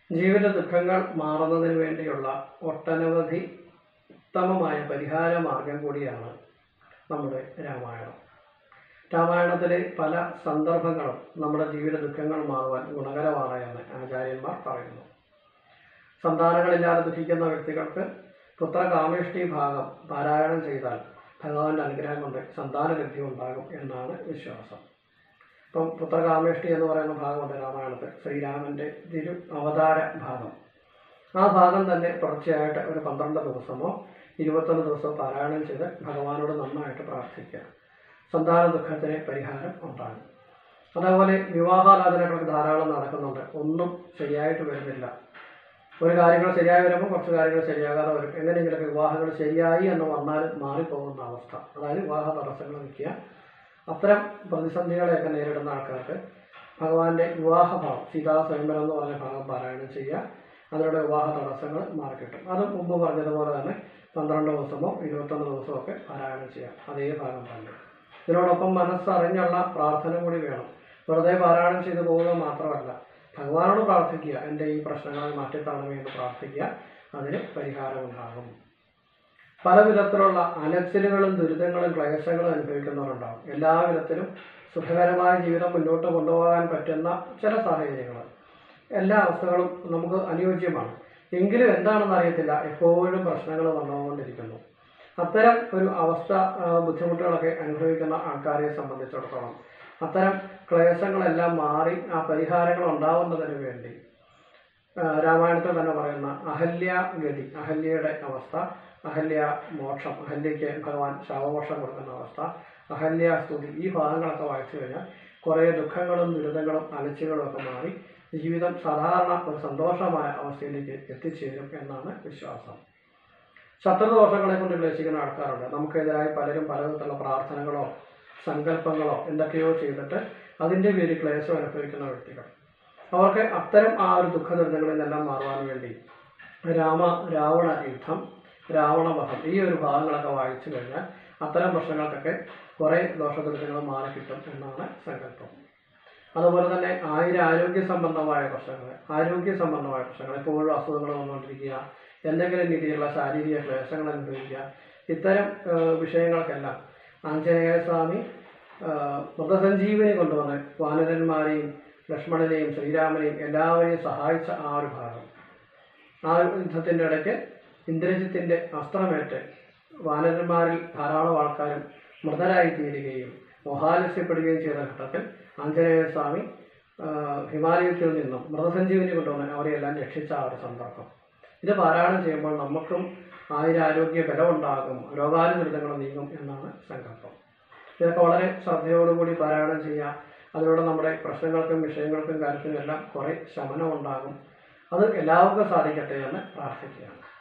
ജീവിത ദുഃഖങ്ങൾ മാറുന്നതിന് വേണ്ടിയുള്ള ഒട്ടനവധി ഉത്തമമായ പരിഹാര മാർഗം കൂടിയാണ് നമ്മുടെ രാമായണം രാമായണത്തിലെ പല സന്ദർഭങ്ങളും നമ്മുടെ ജീവിത ദുഃഖങ്ങൾ മാറുവാൻ ഗുണകരമാണ് എന്ന് ആചാര്യന്മാർ പറയുന്നു സന്താനങ്ങളില്ലാതെ ദുഃഖിക്കുന്ന വ്യക്തികൾക്ക് പുത്രകാമേഷ്ടി ഭാഗം പാരായണം ചെയ്താൽ ഭഗവാന്റെ അനുഗ്രഹം കൊണ്ട് സന്താനലബ്ധി ഉണ്ടാകും എന്നാണ് വിശ്വാസം ഇപ്പം പുത്രകാമേഷ്ടി എന്ന് പറയുന്ന ഭാഗമുണ്ട് രാമായണത്തിൽ ശ്രീരാമന്റെ തിരു അവതാര ഭാഗം ആ ഭാഗം തന്നെ തുടർച്ചയായിട്ട് ഒരു പന്ത്രണ്ട് ദിവസമോ ഇരുപത്തൊന്ന് ദിവസമോ പാരായണം ചെയ്ത് ഭഗവാനോട് നന്നായിട്ട് പ്രാർത്ഥിക്കുക സന്താന ദുഃഖത്തിന് പരിഹാരം ഉണ്ടാകും അതേപോലെ വിവാഹാലോചനകളൊക്കെ ധാരാളം നടക്കുന്നുണ്ട് ഒന്നും ശരിയായിട്ട് വരുന്നില്ല ഒരു കാര്യങ്ങൾ ശരിയായി വരുമ്പോൾ കുറച്ച് കാര്യങ്ങൾ ശരിയാകാതെ വരും എങ്ങനെയെങ്കിലുമൊക്കെ വിവാഹങ്ങൾ ശരിയായി എന്ന് വന്നാൽ മാറിപ്പോകുന്ന അവസ്ഥ അതായത് വിവാഹ തടസ്സങ്ങൾ നിൽക്കുക അത്തരം പ്രതിസന്ധികളെയൊക്കെ നേരിടുന്ന ആൾക്കാർക്ക് ഭഗവാന്റെ വിവാഹഭാവം സീതാ സ്വയംവരം എന്ന് പറഞ്ഞ ഭാഗം പാരായണം ചെയ്യുക അതിലൂടെ വിവാഹ തടസ്സങ്ങൾ മാറിക്കിട്ടും അത് മുമ്പ് പറഞ്ഞതുപോലെ തന്നെ പന്ത്രണ്ട് ദിവസമോ ഇരുപത്തൊന്ന് ദിവസമോ ഒക്കെ പാരായണം ചെയ്യാം അതേ ഭാഗം തന്നെ ഇതിനോടൊപ്പം മനസ്സറിഞ്ഞുള്ള പ്രാർത്ഥന കൂടി വേണം വെറുതെ പാരായണം ചെയ്തു പോവുക മാത്രമല്ല ഭഗവാനോട് പ്രാർത്ഥിക്കുക എൻ്റെ ഈ പ്രശ്നങ്ങൾ മാറ്റിത്തരണമേ എന്ന് പ്രാർത്ഥിക്കുക അതിന് പരിഹാരമുണ്ടാകും പല വിധത്തിലുള്ള അലച്ചിലുകളും ദുരിതങ്ങളും ക്ലേശങ്ങളും അനുഭവിക്കുന്നവരുണ്ടാവും എല്ലാ വിധത്തിലും സുഖകരമായ ജീവിതം മുന്നോട്ട് കൊണ്ടുപോകാൻ പറ്റുന്ന ചില സാഹചര്യങ്ങൾ എല്ലാ അവസ്ഥകളും നമുക്ക് അനുയോജ്യമാണ് എങ്കിലും എന്താണെന്ന് അറിയത്തില്ല എപ്പോഴും പ്രശ്നങ്ങൾ വന്നുകൊണ്ടിരിക്കുന്നു അത്തരം ഒരു അവസ്ഥ ആ, ബുദ്ധിമുട്ടുകളൊക്കെ അനുഭവിക്കുന്ന ആൾക്കാരെ സംബന്ധിച്ചിടത്തോളം അത്തരം ക്ലേശങ്ങളെല്ലാം മാറി ആ പരിഹാരങ്ങൾ ഉണ്ടാവുന്നതിന് വേണ്ടി ആ, രാമായണത്തിൽ തന്നെ പറയുന്ന അഹല്യ ഗതി അഹല്യയുടെ അവസ്ഥ അഹല്യ മോക്ഷം അഹല്യയ്ക്ക് ഭഗവാൻ ശവമോക്ഷം കൊടുക്കുന്ന അവസ്ഥ അഹല്യ സ്തുതി ഈ ഭാഗങ്ങളൊക്കെ വായിച്ചു കഴിഞ്ഞാൽ കുറേ ദുഃഖങ്ങളും ദുരിതങ്ങളും അലച്ചിലുകളും ഒക്കെ മാറി ജീവിതം സാധാരണ ഒരു സന്തോഷമായ അവസ്ഥയിലേക്ക് എത്തിച്ചേരും എന്നാണ് വിശ്വാസം ശത്രുദോഷങ്ങളെ കൊണ്ട് ക്ലേശിക്കുന്ന ആൾക്കാരുണ്ട് നമുക്കെതിരായി പലരും പലവിധത്തിലുള്ള പ്രാർത്ഥനകളോ സങ്കല്പങ്ങളോ എന്തൊക്കെയോ ചെയ്തിട്ട് അതിൻ്റെ പേരിൽ ക്ലേശം അനുഭവിക്കുന്ന വ്യക്തികൾ അവർക്ക് അത്തരം ആ ഒരു ദുഃഖ ദുരിതങ്ങളിൽ നിന്നെല്ലാം മാറുവാൻ വേണ്ടി രാമ രാവണ യുദ്ധം രാവണവധം ഈ ഒരു ഭാഗങ്ങളൊക്കെ വായിച്ചു കഴിഞ്ഞാൽ അത്തരം പ്രശ്നങ്ങൾക്കൊക്കെ കുറേ ദോഷദുരിതങ്ങൾ മാറിക്കിട്ടും എന്നാണ് സങ്കല്പം അതുപോലെ തന്നെ ആയിരം ആരോഗ്യ സംബന്ധമായ പ്രശ്നങ്ങൾ ആരോഗ്യ സംബന്ധമായ പ്രശ്നങ്ങൾ എപ്പോഴും അസുഖങ്ങൾ വന്നുകൊണ്ടിരിക്കുക എന്തെങ്കിലും രീതിയിലുള്ള ശാരീരിക ക്ലേശങ്ങൾ അനുഭവിക്കുക ഇത്തരം ഏഹ്, വിഷയങ്ങൾക്കെല്ലാം ആഞ്ജനേയ സ്വാമി ഏഹ്, മൃതസഞ്ജീവനി കൊണ്ടുവന്ന് വാനരന്മാരെയും ലക്ഷ്മണനെയും ശ്രീരാമനെയും എല്ലാവരെയും സഹായിച്ച ആ ഒരു ഭാഗം ആ യുദ്ധത്തിൻ്റെ ഇടയ്ക്ക് ഇന്ദ്രജിത്തിന്റെ അസ്ത്രമേറ്റ് വാനരന്മാരിൽ ധാരാളം ആൾക്കാരും മൃതരായി തീരുകയും മോഹാലസ്യപ്പെടുകയും ചെയ്ത ഘട്ടത്തിൽ ആഞ്ജനേയ സ്വാമി ആ, ഹിമാലയത്തിൽ നിന്നും മൃതസഞ്ജീവനി കൊണ്ടുവന്ന് അവരെയെല്ലാം രക്ഷിച്ച ആ ഒരു സന്ദർഭം ഇത് പാരായണം ചെയ്യുമ്പോൾ നമുക്കും ആയുരാരോഗ്യ ബലമുണ്ടാകും രോഗാലു ദുരിതങ്ങൾ നീങ്ങും എന്നാണ് സങ്കല്പം ഇതൊക്കെ വളരെ ശ്രദ്ധയോടുകൂടി പാരായണം ചെയ്യുക അതിലൂടെ നമ്മുടെ പ്രശ്നങ്ങൾക്കും വിഷയങ്ങൾക്കും കാര്യത്തിനും എല്ലാം കുറേ ശമനം ഉണ്ടാകും അത് എല്ലാവർക്കും സാധിക്കട്ടെ എന്ന് പ്രാർത്ഥിക്കുകയാണ്